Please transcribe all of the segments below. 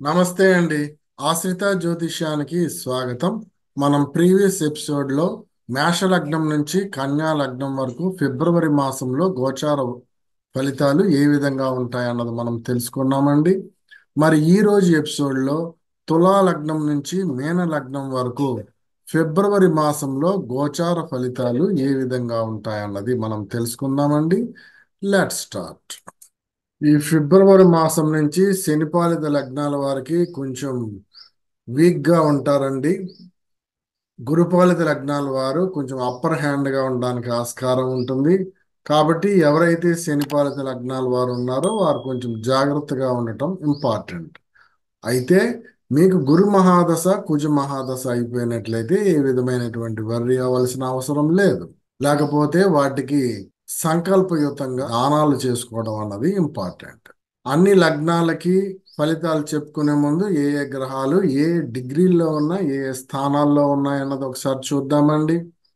నమస్తే అండి ఆశ్రిత జ్యోతిష్యానికి స్వాగతం మనం ప్రీవియస్ ఎపిసోడ్లో మేష లగ్నం నుంచి కన్యా లగ్నం వరకు ఫిబ్రవరి మాసంలో గోచార ఫలితాలు ఏ విధంగా ఉంటాయన్నది మనం తెలుసుకున్నామండి మరి ఈ రోజు ఎపిసోడ్లో తులా లగ్నం నుంచి మీన లగ్నం వరకు ఫిబ్రవరి మాసంలో గోచార ఫలితాలు ఏ విధంగా ఉంటాయన్నది మనం తెలుసుకుందామండి లెట్ స్టార్ట్ ఈ ఫిబ్రవరి మాసం నుంచి శనిపాలిత లగ్నాల వారికి కొంచెం వీక్ గా ఉంటారండి గురుపాలిత లగ్నాల వారు కొంచెం అప్పర్ హ్యాండ్ గా ఉండడానికి ఆస్కారం ఉంటుంది కాబట్టి ఎవరైతే శనిపాలిత లగ్నాల వారు ఉన్నారో వారు కొంచెం జాగ్రత్తగా ఉండటం ఇంపార్టెంట్ అయితే మీకు గురు మహాదశ కుజ మహాదశ అయిపోయినట్లయితే ఏ విధమైనటువంటి వర్రీ అవ్వాల్సిన అవసరం లేదు లేకపోతే వాటికి సంకల్పయుతంగా దానాలు చేసుకోవడం అన్నది ఇంపార్టెంట్ అన్ని లగ్నాలకి ఫలితాలు చెప్పుకునే ముందు ఏ ఏ గ్రహాలు ఏ డిగ్రీల్లో ఉన్నా ఏ ఏ స్థానాల్లో ఉన్నాయన్నది ఒకసారి చూద్దామండి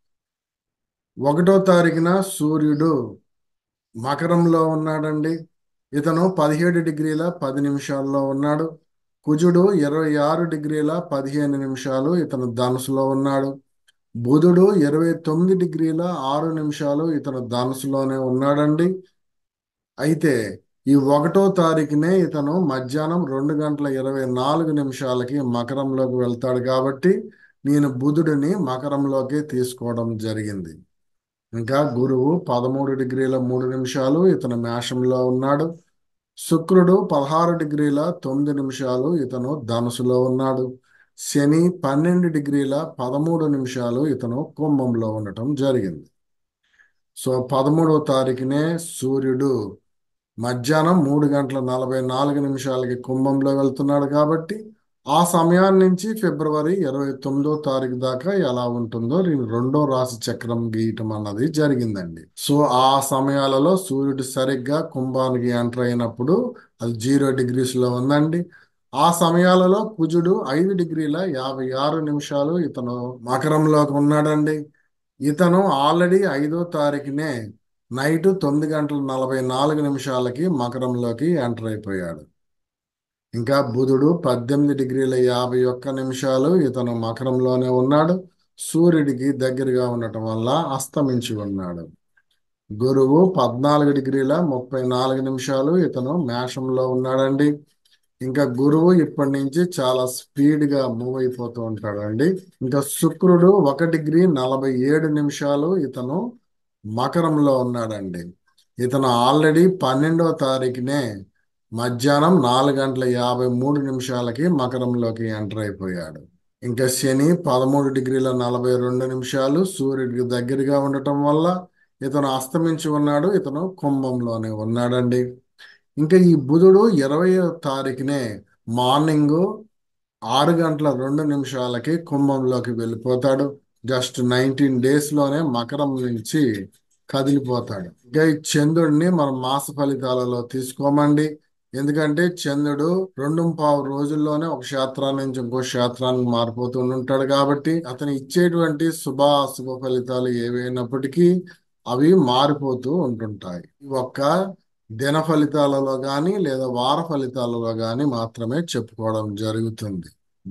ఒకటో తారీఖున సూర్యుడు మకరంలో ఉన్నాడండి ఇతను పదిహేడు డిగ్రీల పది నిమిషాల్లో ఉన్నాడు కుజుడు ఇరవై ఆరు డిగ్రీల పదిహేను నిమిషాలు ఇతను ధనుసులో ఉన్నాడు బుధుడు ఇరవై తొమ్మిది డిగ్రీల ఆరు నిమిషాలు ఇతను ధనుసులోనే ఉన్నాడండి అయితే ఈ ఒకటో తారీఖునే ఇతను మధ్యాహ్నం రెండు గంటల ఇరవై నాలుగు నిమిషాలకి మకరంలోకి వెళ్తాడు కాబట్టి నేను బుధుడిని మకరంలోకి తీసుకోవడం జరిగింది ఇంకా గురువు పదమూడు డిగ్రీల మూడు నిమిషాలు ఇతను మేషంలో ఉన్నాడు శుక్రుడు పదహారు డిగ్రీల తొమ్మిది నిమిషాలు ఇతను ధనుసులో ఉన్నాడు శని పన్నెండు డిగ్రీల పదమూడు నిమిషాలు ఇతను కుంభంలో ఉండటం జరిగింది సో పదమూడవ తారీఖునే సూర్యుడు మధ్యాహ్నం మూడు గంటల నలభై నాలుగు నిమిషాలకి కుంభంలో వెళ్తున్నాడు కాబట్టి ఆ సమయాన్ని నుంచి ఫిబ్రవరి ఇరవై తొమ్మిదో తారీఖు దాకా ఎలా ఉంటుందో నేను రెండో రాశి చక్రం గీయటం అన్నది జరిగిందండి సో ఆ సమయాలలో సూర్యుడు సరిగ్గా కుంభానికి ఎంటర్ అయినప్పుడు అది జీరో డిగ్రీస్ లో ఉందండి ఆ సమయాలలో కుజుడు ఐదు డిగ్రీల యాభై ఆరు నిమిషాలు ఇతను మకరంలోకి ఉన్నాడండి ఇతను ఆల్రెడీ ఐదో తారీఖునే నైట్ తొమ్మిది గంటల నలభై నాలుగు నిమిషాలకి మకరంలోకి ఎంటర్ అయిపోయాడు ఇంకా బుధుడు పద్దెనిమిది డిగ్రీల యాభై ఒక్క నిమిషాలు ఇతను మకరంలోనే ఉన్నాడు సూర్యుడికి దగ్గరగా ఉండటం వల్ల అస్తమించి ఉన్నాడు గురువు పద్నాలుగు డిగ్రీల ముప్పై నాలుగు నిమిషాలు ఇతను మేషంలో ఉన్నాడండి ఇంకా గురువు ఇప్పటి నుంచి చాలా స్పీడ్ గా మూవ్ అయిపోతూ ఉంటాడండి ఇంకా శుక్రుడు ఒక డిగ్రీ నలభై ఏడు నిమిషాలు ఇతను మకరంలో ఉన్నాడండి ఇతను ఆల్రెడీ పన్నెండవ తారీఖునే మధ్యాహ్నం నాలుగు గంటల యాభై మూడు నిమిషాలకి మకరంలోకి ఎంటర్ అయిపోయాడు ఇంకా శని పదమూడు డిగ్రీల నలభై రెండు నిమిషాలు సూర్యుడికి దగ్గరగా ఉండటం వల్ల ఇతను అస్తమించి ఉన్నాడు ఇతను కుంభంలోనే ఉన్నాడండి ఇంకా ఈ బుధుడు ఇరవై తారీఖునే మార్నింగ్ ఆరు గంటల రెండు నిమిషాలకి కుంభంలోకి వెళ్ళిపోతాడు జస్ట్ నైన్టీన్ డేస్ లోనే మకరం నుంచి కదిలిపోతాడు ఇంకా ఈ చంద్రుడిని మనం మాస ఫలితాలలో తీసుకోమండి ఎందుకంటే చంద్రుడు రెండు పావు రోజుల్లోనే ఒక క్షేత్రాన్ని నుంచి ఇంకో క్షేత్రానికి మారిపోతూ ఉంటాడు కాబట్టి అతను ఇచ్చేటువంటి శుభ అశుభ ఫలితాలు ఏవైనప్పటికీ అవి మారిపోతూ ఉంటుంటాయి ఒక్క దిన ఫలితాలలో కానీ లేదా వార ఫలితాలలో కానీ మాత్రమే చెప్పుకోవడం జరుగుతుంది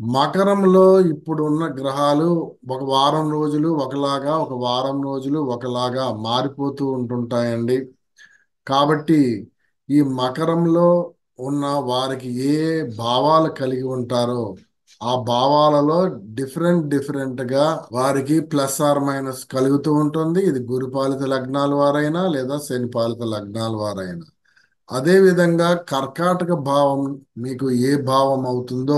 మకరంలో ఇప్పుడు ఉన్న గ్రహాలు ఒక వారం రోజులు ఒకలాగా ఒక వారం రోజులు ఒకలాగా మారిపోతూ ఉంటుంటాయండి కాబట్టి ఈ మకరంలో ఉన్న వారికి ఏ భావాలు కలిగి ఉంటారో ఆ భావాలలో డిఫరెంట్ డిఫరెంట్ గా వారికి ప్లస్ ఆర్ మైనస్ కలుగుతూ ఉంటుంది ఇది గురుపాలిత లగ్నాల వారైనా లేదా శనిపాలిత లగ్నాల వారైనా అదే విధంగా కర్కాటక భావం మీకు ఏ భావం అవుతుందో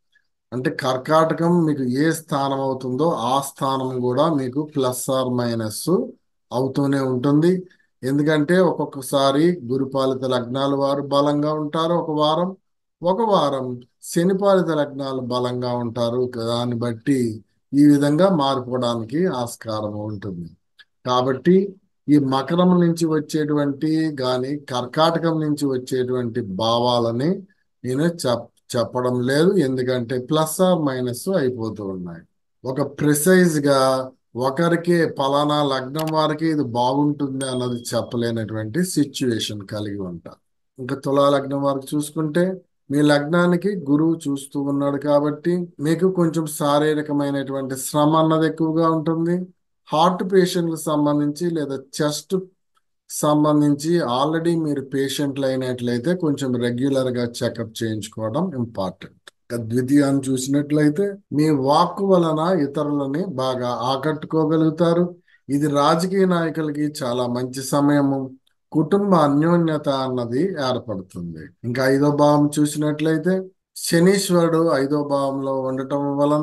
అంటే కర్కాటకం మీకు ఏ స్థానం అవుతుందో ఆ స్థానం కూడా మీకు ప్లస్ ఆర్ మైనస్ అవుతూనే ఉంటుంది ఎందుకంటే ఒక్కొక్కసారి గురుపాలిత లగ్నాలు వారు బలంగా ఉంటారు ఒక వారం ఒక వారం శనిపాలిత లగ్నాలు బలంగా ఉంటారు దాన్ని బట్టి ఈ విధంగా మారిపోవడానికి ఆస్కారం ఉంటుంది కాబట్టి ఈ మకరం నుంచి వచ్చేటువంటి గాని కర్కాటకం నుంచి వచ్చేటువంటి భావాలని నేను చెప్ చెప్పడం లేదు ఎందుకంటే ప్లస్ ఆర్ మైనస్ అయిపోతూ ఉన్నాయి ఒక ప్రిసైజ్ గా ఒకరికి పలానా లగ్నం వారికి ఇది బాగుంటుంది అన్నది చెప్పలేనటువంటి సిచ్యువేషన్ కలిగి ఉంటారు ఇంకా తులా లగ్నం వారికి చూసుకుంటే మీ లగ్నానికి గురువు చూస్తూ ఉన్నాడు కాబట్టి మీకు కొంచెం శారీరకమైనటువంటి శ్రమ అన్నది ఎక్కువగా ఉంటుంది హార్ట్ పేషెంట్లకు సంబంధించి లేదా చెస్ట్ సంబంధించి ఆల్రెడీ మీరు పేషెంట్లు అయినట్లయితే కొంచెం రెగ్యులర్ గా చెకప్ చేయించుకోవడం ఇంపార్టెంట్ ద్వితీయాన్ని చూసినట్లయితే మీ వాక్కు వలన ఇతరులని బాగా ఆకట్టుకోగలుగుతారు ఇది రాజకీయ నాయకులకి చాలా మంచి సమయము కుటుంబ అన్యోన్యత అన్నది ఏర్పడుతుంది ఇంకా ఐదో భావం చూసినట్లయితే శనీశ్వరుడు ఐదో భావంలో ఉండటం వలన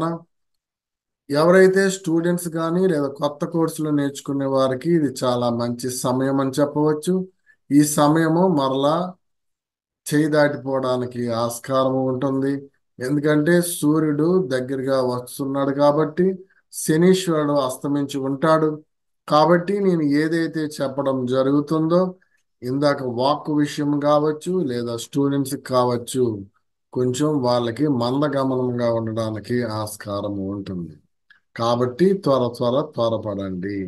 ఎవరైతే స్టూడెంట్స్ కానీ లేదా కొత్త కోర్సులు నేర్చుకునే వారికి ఇది చాలా మంచి సమయం అని చెప్పవచ్చు ఈ సమయము మరలా చేయి దాటిపోవడానికి ఆస్కారం ఉంటుంది ఎందుకంటే సూర్యుడు దగ్గరగా వస్తున్నాడు కాబట్టి శనీశ్వరుడు అస్తమించి ఉంటాడు కాబట్టి నేను ఏదైతే చెప్పడం జరుగుతుందో ఇందాక వాక్ విషయం కావచ్చు లేదా స్టూడెంట్స్ కావచ్చు కొంచెం వాళ్ళకి మందగమనంగా ఉండడానికి ఆస్కారం ఉంటుంది కాబట్టి త్వర త్వర త్వరపడండి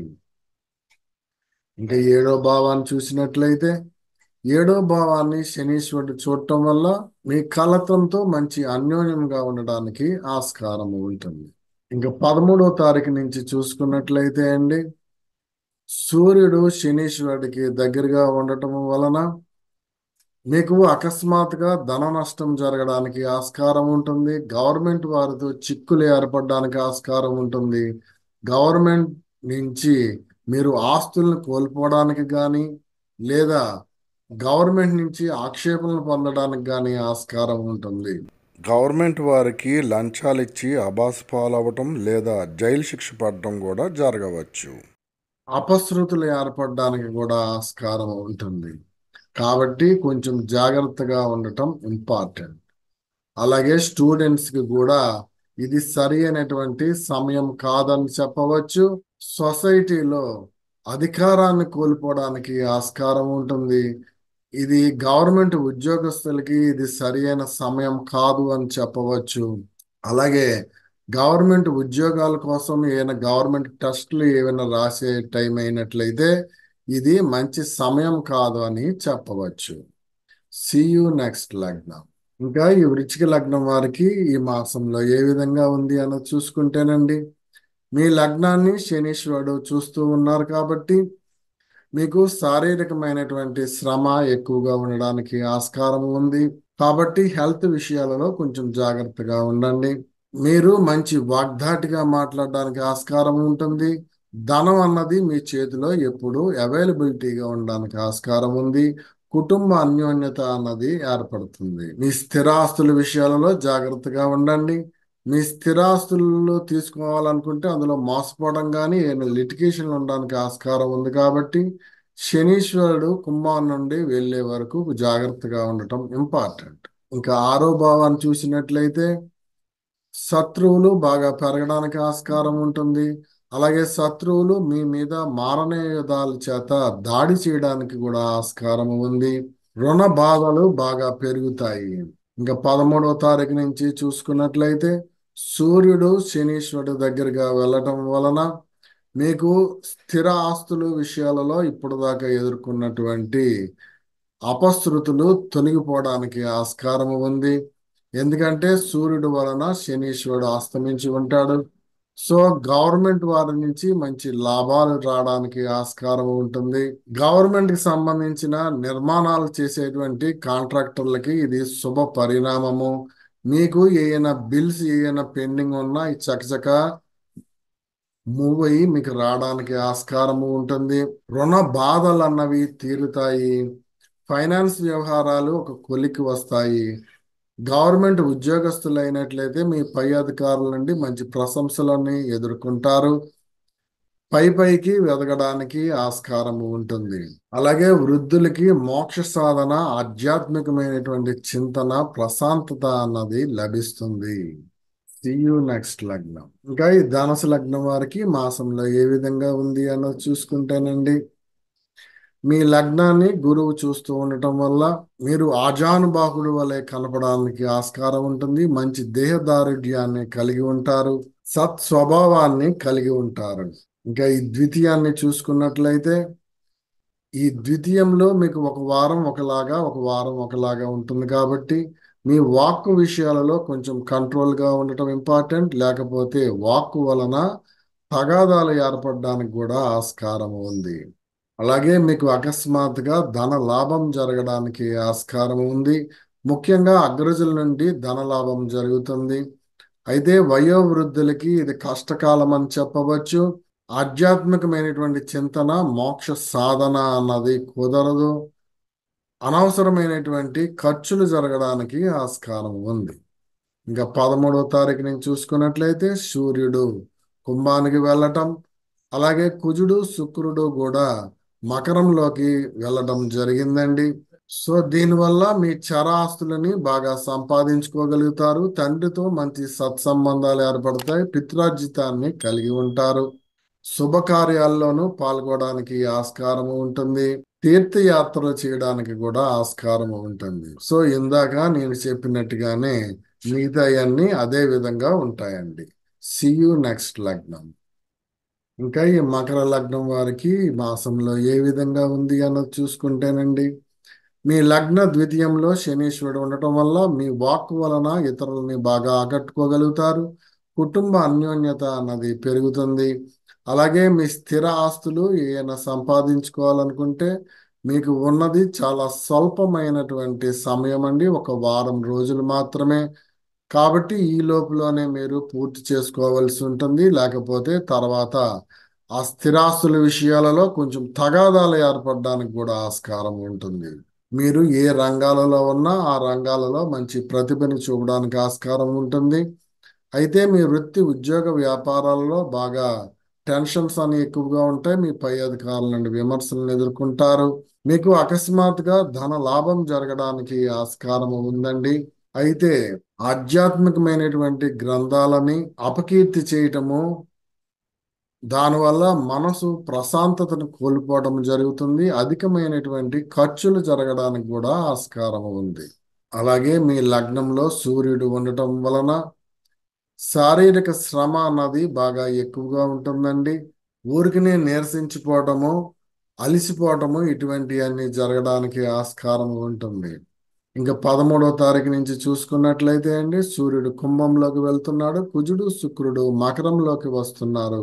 ఇంకా ఏడో భావాన్ని చూసినట్లయితే ఏడో భావాన్ని శనీశ్వరుడు చూడటం వల్ల మీ కలతంతో మంచి అన్యోన్యంగా ఉండడానికి ఆస్కారం ఉంటుంది ఇంకా పదమూడో తారీఖు నుంచి చూసుకున్నట్లయితే అండి సూర్యుడు శనీశ్వరుడికి దగ్గరగా ఉండటం వలన మీకు అకస్మాత్తుగా ధన నష్టం జరగడానికి ఆస్కారం ఉంటుంది గవర్నమెంట్ వారితో చిక్కులు ఏర్పడడానికి ఆస్కారం ఉంటుంది గవర్నమెంట్ నుంచి మీరు ఆస్తులను కోల్పోవడానికి కానీ లేదా గవర్నమెంట్ నుంచి ఆక్షేపణలు పొందడానికి కానీ ఆస్కారం ఉంటుంది గవర్నమెంట్ వారికి లంచాలు ఇచ్చి అబాస్ పాలవటం లేదా జైలు శిక్ష పడటం కూడా జరగవచ్చు అపశృతులు ఏర్పడడానికి కూడా ఆస్కారం ఉంటుంది కాబట్టి కొంచెం జాగ్రత్తగా ఉండటం ఇంపార్టెంట్ అలాగే స్టూడెంట్స్ కి కూడా ఇది సరి అయినటువంటి సమయం కాదని చెప్పవచ్చు సొసైటీలో అధికారాన్ని కోల్పోవడానికి ఆస్కారం ఉంటుంది ఇది గవర్నమెంట్ ఉద్యోగస్తులకి ఇది సరి అయిన సమయం కాదు అని చెప్పవచ్చు అలాగే గవర్నమెంట్ ఉద్యోగాల కోసం ఏమైనా గవర్నమెంట్ టెస్టులు ఏమైనా రాసే టైం అయినట్లయితే ఇది మంచి సమయం కాదు అని చెప్పవచ్చు సియు నెక్స్ట్ లగ్నం ఇంకా ఈ వృచ్చిక లగ్నం వారికి ఈ మాసంలో ఏ విధంగా ఉంది అన్నది చూసుకుంటేనండి మీ లగ్నాన్ని శనీశ్వరుడు చూస్తూ ఉన్నారు కాబట్టి మీకు శారీరకమైనటువంటి శ్రమ ఎక్కువగా ఉండడానికి ఆస్కారం ఉంది కాబట్టి హెల్త్ విషయాలలో కొంచెం జాగ్రత్తగా ఉండండి మీరు మంచి వాగ్దాటిగా మాట్లాడడానికి ఆస్కారం ఉంటుంది ధనం అన్నది మీ చేతిలో ఎప్పుడు అవైలబిలిటీగా ఉండడానికి ఆస్కారం ఉంది కుటుంబ అన్యోన్యత అన్నది ఏర్పడుతుంది మీ స్థిరాస్తుల విషయాలలో జాగ్రత్తగా ఉండండి మీ స్థిరాస్తులు తీసుకోవాలనుకుంటే అందులో మోసపోవడం కానీ ఏమైనా లిటిగేషన్లు ఉండడానికి ఆస్కారం ఉంది కాబట్టి శనీశ్వరుడు కుంభం నుండి వెళ్ళే వరకు జాగ్రత్తగా ఉండటం ఇంపార్టెంట్ ఇంకా ఆరో భావాన్ని చూసినట్లయితే శత్రువులు బాగా పెరగడానికి ఆస్కారం ఉంటుంది అలాగే శత్రువులు మీ మీద మారణయుధాల చేత దాడి చేయడానికి కూడా ఆస్కారం ఉంది రుణ బాధలు బాగా పెరుగుతాయి ఇంకా పదమూడవ తారీఖు నుంచి చూసుకున్నట్లయితే సూర్యుడు శనీశ్వరుడు దగ్గరగా వెళ్ళటం వలన మీకు స్థిర ఆస్తుల విషయాలలో ఇప్పుడు దాకా ఎదుర్కొన్నటువంటి అపశృతులు తొలగిపోవడానికి ఆస్కారం ఉంది ఎందుకంటే సూర్యుడు వలన శనీశ్వరుడు అస్తమించి ఉంటాడు సో గవర్నమెంట్ వారి నుంచి మంచి లాభాలు రావడానికి ఆస్కారం ఉంటుంది గవర్నమెంట్ కి సంబంధించిన నిర్మాణాలు చేసేటువంటి కాంట్రాక్టర్లకి ఇది శుభ పరిణామము మీకు ఏమైనా బిల్స్ ఏమైనా పెండింగ్ ఉన్నా ఈ చకచక మూవ్ అయ్యి మీకు రావడానికి ఆస్కారము ఉంటుంది రుణ బాధలు అన్నవి తీరుతాయి ఫైనాన్స్ వ్యవహారాలు ఒక కొలికి వస్తాయి గవర్నమెంట్ ఉద్యోగస్తులు అయినట్లయితే మీ పై అధికారుల నుండి మంచి ప్రశంసలని ఎదుర్కొంటారు పై పైకి వెదగడానికి ఆస్కారం ఉంటుంది అలాగే వృద్ధులకి మోక్ష సాధన ఆధ్యాత్మికమైనటువంటి చింతన ప్రశాంతత అన్నది లభిస్తుంది సియు నెక్స్ట్ లగ్నం ఇంకా ఈ ధనసు లగ్నం వారికి మాసంలో ఏ విధంగా ఉంది అన్నది చూసుకుంటేనండి మీ లగ్నాన్ని గురువు చూస్తూ ఉండటం వల్ల మీరు ఆజానుబాహుడు వలె కనపడానికి ఆస్కారం ఉంటుంది మంచి దేహదారుఢ్యాన్ని కలిగి ఉంటారు సత్ స్వభావాన్ని కలిగి ఉంటారు ఇంకా ఈ ద్వితీయాన్ని చూసుకున్నట్లయితే ఈ ద్వితీయంలో మీకు ఒక వారం ఒకలాగా ఒక వారం ఒకలాగా ఉంటుంది కాబట్టి మీ వాక్కు విషయాలలో కొంచెం కంట్రోల్గా ఉండటం ఇంపార్టెంట్ లేకపోతే వాక్కు వలన తగాదాలు ఏర్పడడానికి కూడా ఆస్కారం ఉంది అలాగే మీకు అకస్మాత్తుగా ధన లాభం జరగడానికి ఆస్కారం ఉంది ముఖ్యంగా అగ్రజుల నుండి ధన లాభం జరుగుతుంది అయితే వయోవృద్ధులకి ఇది కష్టకాలం అని చెప్పవచ్చు ఆధ్యాత్మికమైనటువంటి చింతన మోక్ష సాధన అన్నది కుదరదు అనవసరమైనటువంటి ఖర్చులు జరగడానికి ఆస్కారం ఉంది ఇంకా పదమూడవ తారీఖు నుంచి చూసుకున్నట్లయితే సూర్యుడు కుంభానికి వెళ్ళటం అలాగే కుజుడు శుక్రుడు కూడా మకరంలోకి వెళ్ళడం జరిగిందండి సో దీనివల్ల మీ చరాస్తులని బాగా సంపాదించుకోగలుగుతారు తండ్రితో మంచి సత్సంబంధాలు ఏర్పడతాయి పిత్రార్జితాన్ని కలిగి ఉంటారు శుభకార్యాల్లోనూ పాల్గొనడానికి ఆస్కారం ఉంటుంది తీర్థయాత్రలు చేయడానికి కూడా ఆస్కారం ఉంటుంది సో ఇందాక నేను చెప్పినట్టుగానే మిగతా అన్ని అదే విధంగా ఉంటాయండి సియు నెక్స్ట్ లగ్నం ఇంకా ఈ మకర లగ్నం వారికి మాసంలో ఏ విధంగా ఉంది అన్నది చూసుకుంటేనండి మీ లగ్న ద్వితీయంలో శనీశ్వరుడు ఉండటం వల్ల మీ వాక్ వలన ఇతరులని బాగా ఆకట్టుకోగలుగుతారు కుటుంబ అన్యోన్యత అన్నది పెరుగుతుంది అలాగే మీ స్థిర ఆస్తులు ఏమైనా సంపాదించుకోవాలనుకుంటే మీకు ఉన్నది చాలా స్వల్పమైనటువంటి సమయం అండి ఒక వారం రోజులు మాత్రమే కాబట్టి ఈ లోపులోనే మీరు పూర్తి చేసుకోవాల్సి ఉంటుంది లేకపోతే తర్వాత ఆ స్థిరాస్తుల విషయాలలో కొంచెం తగాదాలు ఏర్పడడానికి కూడా ఆస్కారం ఉంటుంది మీరు ఏ రంగాలలో ఉన్నా ఆ రంగాలలో మంచి ప్రతిభని చూపడానికి ఆస్కారం ఉంటుంది అయితే మీ వృత్తి ఉద్యోగ వ్యాపారాలలో బాగా టెన్షన్స్ అని ఎక్కువగా ఉంటాయి మీ పై అధికారుల నుండి విమర్శలను ఎదుర్కొంటారు మీకు అకస్మాత్తుగా ధన లాభం జరగడానికి ఆస్కారం ఉందండి అయితే ఆధ్యాత్మికమైనటువంటి గ్రంథాలని అపకీర్తి చేయటము దానివల్ల మనసు ప్రశాంతతను కోల్పోవడం జరుగుతుంది అధికమైనటువంటి ఖర్చులు జరగడానికి కూడా ఆస్కారం ఉంది అలాగే మీ లగ్నంలో సూర్యుడు ఉండటం వలన శారీరక శ్రమ అన్నది బాగా ఎక్కువగా ఉంటుందండి ఊరికినే నీరసించిపోవటము అలిసిపోవటము ఇటువంటివన్నీ జరగడానికి ఆస్కారం ఉంటుంది ఇంకా పదమూడవ తారీఖు నుంచి చూసుకున్నట్లయితే అండి సూర్యుడు కుంభంలోకి వెళ్తున్నాడు కుజుడు శుక్రుడు మకరంలోకి వస్తున్నారు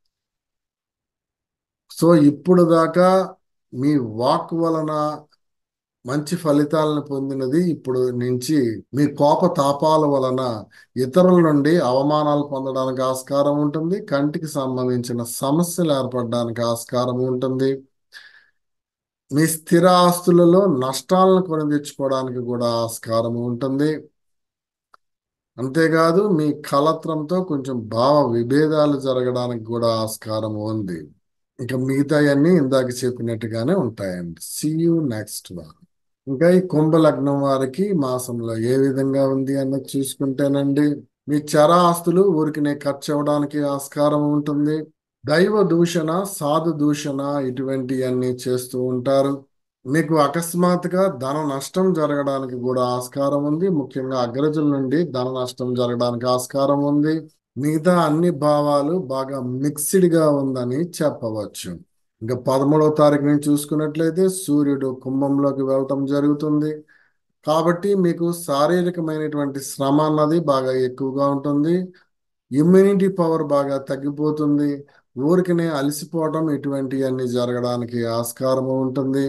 సో ఇప్పుడు దాకా మీ వాక్ వలన మంచి ఫలితాలను పొందినది ఇప్పుడు నుంచి మీ కోప తాపాల వలన ఇతరుల నుండి అవమానాలు పొందడానికి ఆస్కారం ఉంటుంది కంటికి సంబంధించిన సమస్యలు ఏర్పడడానికి ఆస్కారం ఉంటుంది మీ స్థిర ఆస్తులలో నష్టాలను కొని తెచ్చుకోవడానికి కూడా ఆస్కారం ఉంటుంది అంతేకాదు మీ కలత్రంతో కొంచెం భావ విభేదాలు జరగడానికి కూడా ఆస్కారం ఉంది ఇంకా మిగతాయన్నీ ఇందాక చెప్పినట్టుగానే ఉంటాయండి సియు నెక్స్ట్ వన్ ఇంకా ఈ కుంభ లగ్నం వారికి మాసంలో ఏ విధంగా ఉంది అన్నది చూసుకుంటేనండి మీ చర ఆస్తులు ఊరికినే ఖర్చు అవ్వడానికి ఆస్కారం ఉంటుంది దైవ దూషణ సాధు దూషణ ఇటువంటివన్నీ చేస్తూ ఉంటారు మీకు అకస్మాత్తుగా ధన నష్టం జరగడానికి కూడా ఆస్కారం ఉంది ముఖ్యంగా అగ్రజుల నుండి ధన నష్టం జరగడానికి ఆస్కారం ఉంది మిగతా అన్ని భావాలు బాగా మిక్స్డ్ గా ఉందని చెప్పవచ్చు ఇంకా పదమూడవ తారీఖు నుంచి చూసుకున్నట్లయితే సూర్యుడు కుంభంలోకి వెళ్ళటం జరుగుతుంది కాబట్టి మీకు శారీరకమైనటువంటి శ్రమ అన్నది బాగా ఎక్కువగా ఉంటుంది ఇమ్యూనిటీ పవర్ బాగా తగ్గిపోతుంది ఊరికినే అలసిపోవటం ఇటువంటివన్నీ జరగడానికి ఆస్కారం ఉంటుంది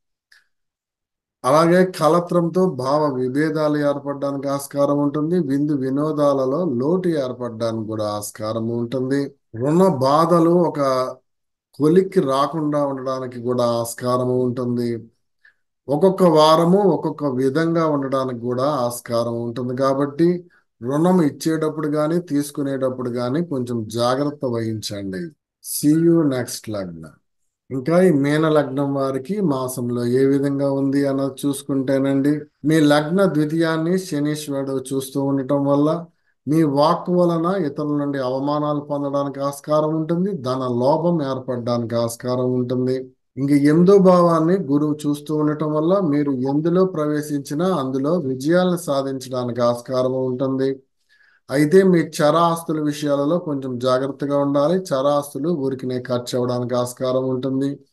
అలాగే కలత్రంతో భావ విభేదాలు ఏర్పడడానికి ఆస్కారం ఉంటుంది విందు వినోదాలలో లోటు ఏర్పడడానికి కూడా ఆస్కారం ఉంటుంది రుణ బాధలు ఒక కొలిక్కి రాకుండా ఉండడానికి కూడా ఆస్కారం ఉంటుంది ఒక్కొక్క వారము ఒక్కొక్క విధంగా ఉండడానికి కూడా ఆస్కారం ఉంటుంది కాబట్టి రుణం ఇచ్చేటప్పుడు కానీ తీసుకునేటప్పుడు కానీ కొంచెం జాగ్రత్త వహించండి సియు నెక్స్ట్ లగ్న ఇంకా ఈ మీన లగ్నం వారికి మాసంలో ఏ విధంగా ఉంది అన్నది చూసుకుంటేనండి మీ లగ్న ద్వితీయాన్ని శనీశ్వరుడు చూస్తూ ఉండటం వల్ల మీ వాక్ వలన ఇతరుల నుండి అవమానాలు పొందడానికి ఆస్కారం ఉంటుంది ధన లోభం ఏర్పడడానికి ఆస్కారం ఉంటుంది ఇంక ఎందు భావాన్ని గురువు చూస్తూ ఉండటం వల్ల మీరు ఎందులో ప్రవేశించినా అందులో విజయాలను సాధించడానికి ఆస్కారం ఉంటుంది అయితే మీ చరాస్తుల విషయాలలో కొంచెం జాగ్రత్తగా ఉండాలి చరాస్తులు ఊరికినే ఖర్చు అవ్వడానికి ఆస్కారం ఉంటుంది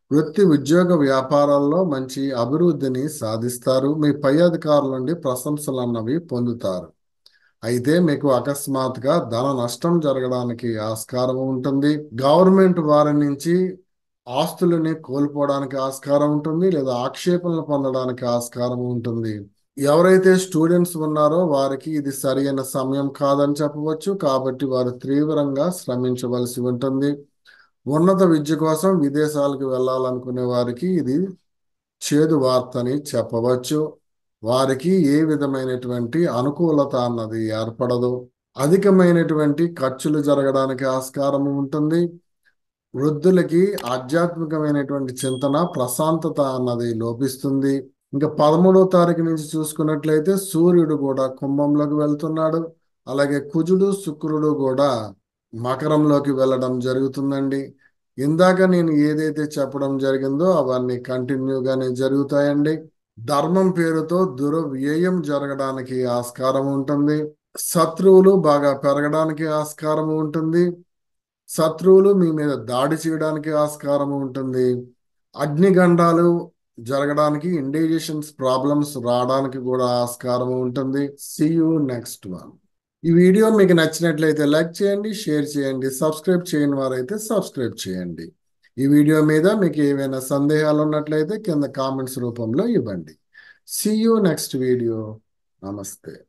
వృత్తి ఉద్యోగ వ్యాపారాల్లో మంచి అభివృద్ధిని సాధిస్తారు మీ పై అధికారుల నుండి ప్రశంసలు అన్నవి పొందుతారు అయితే మీకు అకస్మాత్తుగా ధన నష్టం జరగడానికి ఆస్కారం ఉంటుంది గవర్నమెంట్ వారి నుంచి ఆస్తులని కోల్పోవడానికి ఆస్కారం ఉంటుంది లేదా ఆక్షేపణలు పొందడానికి ఆస్కారం ఉంటుంది ఎవరైతే స్టూడెంట్స్ ఉన్నారో వారికి ఇది సరైన సమయం కాదని చెప్పవచ్చు కాబట్టి వారు తీవ్రంగా శ్రమించవలసి ఉంటుంది ఉన్నత విద్య కోసం విదేశాలకు వెళ్ళాలనుకునే వారికి ఇది చేదు వార్త అని చెప్పవచ్చు వారికి ఏ విధమైనటువంటి అనుకూలత అన్నది ఏర్పడదు అధికమైనటువంటి ఖర్చులు జరగడానికి ఆస్కారం ఉంటుంది వృద్ధులకి ఆధ్యాత్మికమైనటువంటి చింతన ప్రశాంతత అన్నది లోపిస్తుంది ఇంకా పదమూడవ తారీఖు నుంచి చూసుకున్నట్లయితే సూర్యుడు కూడా కుంభంలోకి వెళ్తున్నాడు అలాగే కుజుడు శుక్రుడు కూడా మకరంలోకి వెళ్ళడం జరుగుతుందండి ఇందాక నేను ఏదైతే చెప్పడం జరిగిందో అవన్నీ కంటిన్యూగానే జరుగుతాయండి ధర్మం పేరుతో దుర్వ్యయం జరగడానికి ఆస్కారం ఉంటుంది శత్రువులు బాగా పెరగడానికి ఆస్కారం ఉంటుంది శత్రువులు మీ మీద దాడి చేయడానికి ఆస్కారం ఉంటుంది అగ్నిగండాలు జరగడానికి ఇండైజేషన్స్ ప్రాబ్లమ్స్ రావడానికి కూడా ఆస్కారం ఉంటుంది సి యూ నెక్స్ట్ వన్ ఈ వీడియో మీకు నచ్చినట్లయితే లైక్ చేయండి షేర్ చేయండి సబ్స్క్రైబ్ చేయని వారైతే సబ్స్క్రైబ్ చేయండి ఈ వీడియో మీద మీకు ఏవైనా సందేహాలు ఉన్నట్లయితే కింద కామెంట్స్ రూపంలో ఇవ్వండి సి యూ నెక్స్ట్ వీడియో నమస్తే